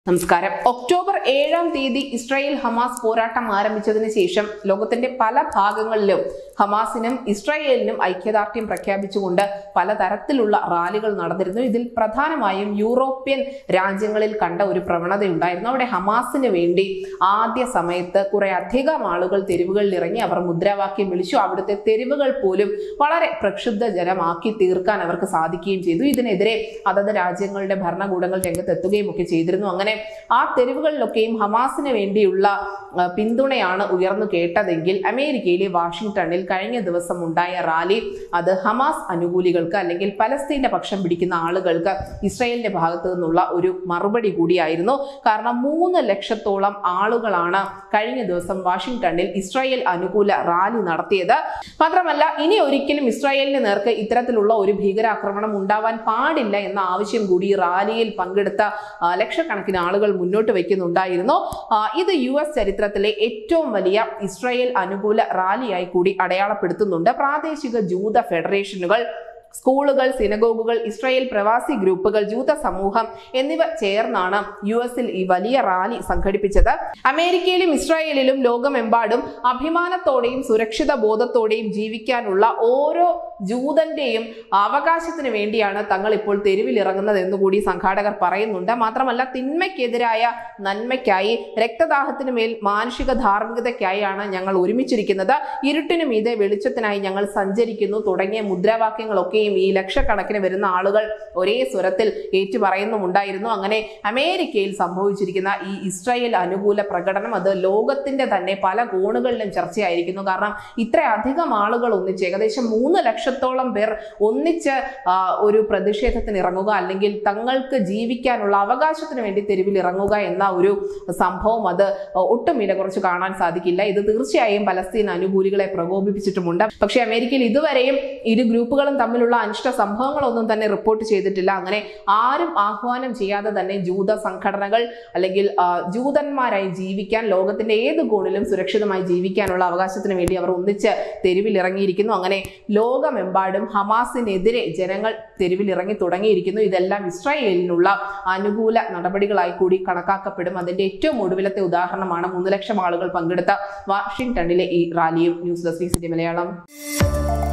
നമസ്കാരം ഒക്ടോബർ ഏഴാം തീയതി ഇസ്രായേൽ ഹമാസ് പോരാട്ടം ആരംഭിച്ചതിന് ശേഷം ലോകത്തിന്റെ പല ഭാഗങ്ങളിലും ഹമാസിനും ഇസ്രായേലിനും ഐക്യദാർഢ്യം പ്രഖ്യാപിച്ചുകൊണ്ട് പലതരത്തിലുള്ള റാലികൾ നടന്നിരുന്നു ഇതിൽ പ്രധാനമായും യൂറോപ്യൻ രാജ്യങ്ങളിൽ കണ്ട ഒരു പ്രവണതയുണ്ടായിരുന്നു അവിടെ ഹമാസിന് വേണ്ടി ആദ്യ സമയത്ത് കുറെ അധികം ആളുകൾ തെരുവുകളിൽ ഇറങ്ങി അവർ മുദ്രാവാക്യം വിളിച്ചു അവിടുത്തെ തെരുവുകൾ പോലും വളരെ പ്രക്ഷുബ്ധജനമാക്കി തീർക്കാൻ അവർക്ക് സാധിക്കുകയും ചെയ്തു ഇതിനെതിരെ അതത് രാജ്യങ്ങളുടെ ഭരണകൂടങ്ങൾ രംഗത്തെത്തുകയും ഒക്കെ ചെയ്തിരുന്നു അങ്ങനെ ആ തെരുവുകളിലൊക്കെയും ഹമാസിന് വേണ്ടിയുള്ള ആ, പിന്തുണയാണ് ഉയർന്നു കേട്ടതെങ്കിൽ അമേരിക്കയിലെ വാഷിംഗ്ടണിൽ കഴിഞ്ഞ ദിവസം ഉണ്ടായ റാലി അത് ഹമാസ് അനുകൂലികൾക്ക് അല്ലെങ്കിൽ പലസ്തീന്റെ പക്ഷം പിടിക്കുന്ന ആളുകൾക്ക് ഇസ്രായേലിന്റെ ഭാഗത്തു നിന്നുള്ള ഒരു മറുപടി കൂടിയായിരുന്നു കാരണം മൂന്ന് ലക്ഷത്തോളം ആളുകളാണ് കഴിഞ്ഞ ദിവസം വാഷിംഗ്ടണിൽ ഇസ്രായേൽ അനുകൂല റാലി നടത്തിയത് മാത്രമല്ല ഇനി ഒരിക്കലും ഇസ്രായേലിന് നേർക്ക് ഇത്തരത്തിലുള്ള ഒരു ഭീകരാക്രമണം ഉണ്ടാവാൻ പാടില്ല എന്ന ആവശ്യം കൂടി ഈ റാലിയിൽ പങ്കെടുത്ത ആ, ലക്ഷക്കണക്കിന് ആളുകൾ മുന്നോട്ട് വയ്ക്കുന്നുണ്ടായിരുന്നു ആ, ഇത് യു എസ് ചരിത്രത്തിലെ ഏറ്റവും വലിയ ഇസ്രായേൽ അനുകൂല റാലിയായി കൂടി അടയാളപ്പെടുത്തുന്നുണ്ട് പ്രാദേശിക ജൂത ഫെഡറേഷനുകൾ സ്കൂളുകൾ സിനഗോഗുകൾ ഇസ്രായേൽ പ്രവാസി ഗ്രൂപ്പുകൾ ജൂത സമൂഹം എന്നിവ ചേർന്നാണ് യു എസിൽ ഈ വലിയ റാലി സംഘടിപ്പിച്ചത് അമേരിക്കയിലും ഇസ്രായേലിലും ലോകമെമ്പാടും അഭിമാനത്തോടെയും സുരക്ഷിത ബോധത്തോടെയും ജീവിക്കാനുള്ള ഓരോ ജൂതന്റെയും അവകാശത്തിന് വേണ്ടിയാണ് തങ്ങൾ ഇപ്പോൾ തെരുവിൽ ഇറങ്ങുന്നത് എന്നുകൂടി സംഘാടകർ പറയുന്നുണ്ട് മാത്രമല്ല തിന്മയ്ക്കെതിരായ നന്മയ്ക്കായി രക്തദാഹത്തിന് മേൽ മാനുഷിക ധാർമ്മികതയ്ക്കായാണ് ഞങ്ങൾ ഒരുമിച്ചിരിക്കുന്നത് ഇരുട്ടിനു മീതെ വെളിച്ചത്തിനായി ഞങ്ങൾ സഞ്ചരിക്കുന്നു തുടങ്ങിയ മുദ്രാവാക്യങ്ങളൊക്കെയും ഈ ലക്ഷക്കണക്കിന് വരുന്ന ആളുകൾ ഒരേ സ്വരത്തിൽ ഏറ്റുപറയുന്നുമുണ്ടായിരുന്നു അങ്ങനെ അമേരിക്കയിൽ സംഭവിച്ചിരിക്കുന്ന ഈ ഇസ്രായേൽ അനുകൂല പ്രകടനം അത് ലോകത്തിന്റെ തന്നെ പല കോണുകളിലും ചർച്ചയായിരിക്കുന്നു കാരണം ഇത്രയധികം ആളുകൾ ഒന്നിച്ച് ഏകദേശം മൂന്ന് ലക്ഷത്തോളം പേർ ഒന്നിച്ച് ആ, ഒരു പ്രതിഷേധത്തിന് ഇറങ്ങുക അല്ലെങ്കിൽ തങ്ങൾക്ക് ജീവിക്കാനുള്ള അവകാശത്തിന് വേണ്ടി തെരുവിൽ ഇറങ്ങുക എന്ന ഒരു സംഭവം അത് ഒട്ടും വില കുറച്ച് കാണാൻ സാധിക്കില്ല ഇത് തീർച്ചയായും പലസ്തീൻ അനുകൂലികളെ പ്രകോപിപ്പിച്ചിട്ടുമുണ്ട് പക്ഷേ അമേരിക്കയിൽ ഇതുവരെയും ഇരു ഗ്രൂപ്പുകളും തമ്മിലുള്ള അനിഷ്ട സംഭവങ്ങളൊന്നും തന്നെ റിപ്പോർട്ട് ചെയ്തിട്ടില്ല അങ്ങനെ ആരും ആഹ്വാനം ചെയ്യാതെ തന്നെ ജൂത സംഘടനകൾ അല്ലെങ്കിൽ ആ, ജൂതന്മാരായി ജീവിക്കാൻ ലോകത്തിന്റെ ഏത് കോണിലും സുരക്ഷിതമായി ജീവിക്കാനുള്ള അവകാശത്തിന് വേണ്ടി അവർ ഒന്നിച്ച് തെരുവിൽ ഇറങ്ങിയിരിക്കുന്നു അങ്ങനെ ലോകമെമ്പാടും ഹമാസിനെതിരെ ജനങ്ങൾ തെരുവിൽ ഇറങ്ങി തുടങ്ങിയിരിക്കുന്നു ഇതെല്ലാം ഇസ്രായേലിനുള്ള അനുകൂല നടപടികളായി കൂടി കണക്കാക്കപ്പെടും അതിന്റെ ഏറ്റവും ഒടുവിലത്തെ ഉദാഹരണമാണ് മൂന്ന് ലക്ഷം ആളുകൾ പങ്കെടുത്ത വാഷിംഗ്ടണിലെ ഈ റാലിയും ന്യൂസ് ഡെസ്ക് സിറ്റി മലയാളം